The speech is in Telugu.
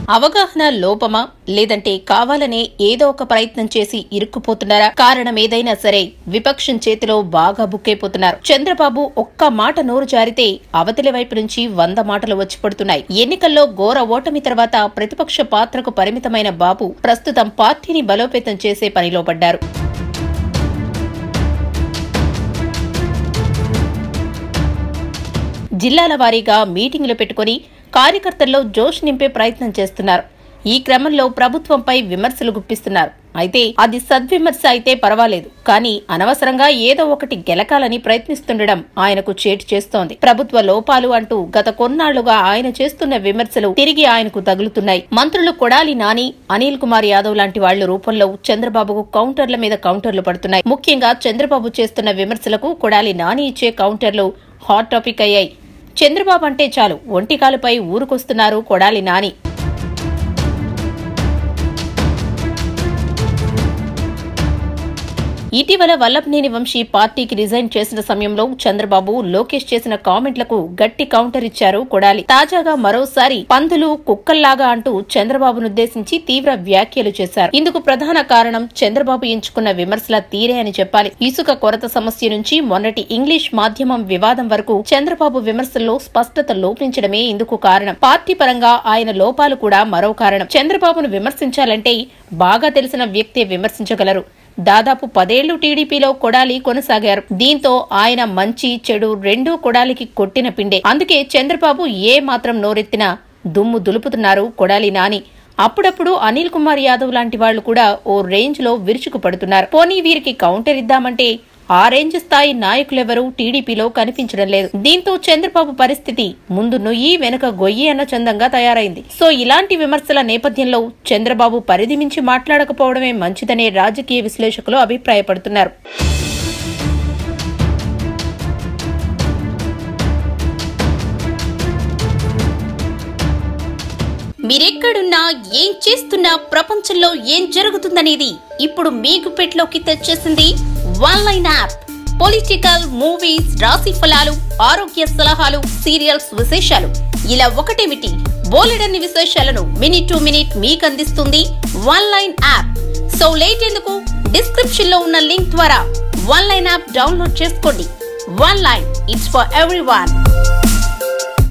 అవగాహన లోపమా లేదంటే కావాలనే ఏదో ఒక ప్రయత్నం చేసి ఇరుక్కుపోతున్నారా కారణం ఏదైనా సరే విపక్షం చేతిలో బాగా బుక్కైపోతున్నారు చంద్రబాబు ఒక్క మాట నోరు జారితే అవతలి వైపు నుంచి వంద మాటలు వచ్చి పడుతున్నాయి ఎన్నికల్లో ఘోర ఓటమి తర్వాత ప్రతిపక్ష పాత్రకు పరిమితమైన బాబు ప్రస్తుతం పార్టీని బలోపేతం చేసే పనిలో పడ్డారు జిల్లాల వారీగా మీటింగులు పెట్టుకుని కార్యకర్తల్లో జోష్ నింపే ప్రయత్నం చేస్తున్నారు ఈ క్రమంలో ప్రభుత్వంపై విమర్శలు గుప్పిస్తున్నారు అయితే అది సద్విమర్శ అయితే పర్వాలేదు కానీ అనవసరంగా ఏదో ఒకటి గెలకాలని ప్రయత్నిస్తుండడం ఆయనకు చేటు చేస్తోంది ప్రభుత్వ లోపాలు అంటూ గత కొన్నాళ్లుగా ఆయన చేస్తున్న విమర్శలు తిరిగి ఆయనకు తగులుతున్నాయి మంత్రులు కొడాలి నాని అనిల్ కుమార్ యాదవ్ లాంటి వాళ్ల రూపంలో చంద్రబాబుకు కౌంటర్ల మీద కౌంటర్లు పడుతున్నాయి ముఖ్యంగా చంద్రబాబు చేస్తున్న విమర్శలకు కొడాలి నాని ఇచ్చే కౌంటర్లు హాట్ టాపిక్ అయ్యాయి చంద్రబాబు అంటే చాలు ఒంటికాలుపై ఊరుకొస్తున్నారు కొడాలి నాని ఇటీవల వల్లభనేని వంశీ పార్టీకి రిజైన్ చేసిన సమయంలో చంద్రబాబు లోకేష్ చేసిన కామెంట్లకు గట్టి కౌంటర్ ఇచ్చారు కొడాలి తాజాగా మరోసారి పందులు కుక్కల్లాగా అంటూ చంద్రబాబునుద్దేశించి తీవ్ర వ్యాఖ్యలు చేశారు ఇందుకు ప్రధాన కారణం చంద్రబాబు ఎంచుకున్న విమర్శల తీరే అని చెప్పాలి ఇసుక కొరత సమస్య నుంచి మొన్నటి ఇంగ్లీష్ మాధ్యమం వివాదం వరకు చంద్రబాబు విమర్శల్లో స్పష్టత లోపించడమే ఇందుకు కారణం పార్టీ పరంగా ఆయన లోపాలు కూడా మరో కారణం చంద్రబాబును విమర్శించాలంటే బాగా తెలిసిన వ్యక్తే విమర్శించగలరు దాదాపు పదేళ్లు టీడీపీలో కొడాలి కొనసాగారు దీంతో ఆయన మంచి చెడు రెండూ కొడాలికి కొట్టిన పిండే అందుకే చంద్రబాబు ఏ మాత్రం నోరెత్తినా దుమ్ము దులుపుతున్నారు కొడాలి నాని అప్పుడప్పుడు అనిల్ కుమార్ యాదవ్ లాంటి వాళ్లు కూడా ఓ రేంజ్ లో విరుచుకు పడుతున్నారు పోనీ వీరికి కౌంటర్ ఇద్దామంటే ఆ రేంజ్ స్థాయి నాయకులెవరూ టీడీపీలో కనిపించడం లేదు దీంతో చంద్రబాబు పరిస్థితి ముందు నొయ్యి వెనుక గొయ్యి అన్న చందంగా తయారైంది సో ఇలాంటి విమర్శల నేపథ్యంలో చంద్రబాబు పరిధి మించి మాట్లాడకపోవడమే మంచిదనే రాజకీయ విశ్లేషకులు అభిప్రాయపడుతున్నారు మీరెక్కడున్నా ఏం చేస్తున్నా ప్రపంచంలో ఏం జరుగుతుందనేది ఇప్పుడు మీకు పెట్లోకి తెచ్చేసింది one line app political movies రాశి ఫలాలు ఆరోగ్య సలహాలు సీరియల్స్ విశేషాలు ఇలా ఒకటేమిటి బోలెడన్ని విశేషాలను మినిట్ టు మినిట్ మీకు అందిస్తుంది one line app so late ఎందుకు డిస్క్రిప్షన్ లో ఉన్న లింక్ ద్వారా వన్ లైన్ యాప్ డౌన్లోడ్ చేసుకోండి one line it's for every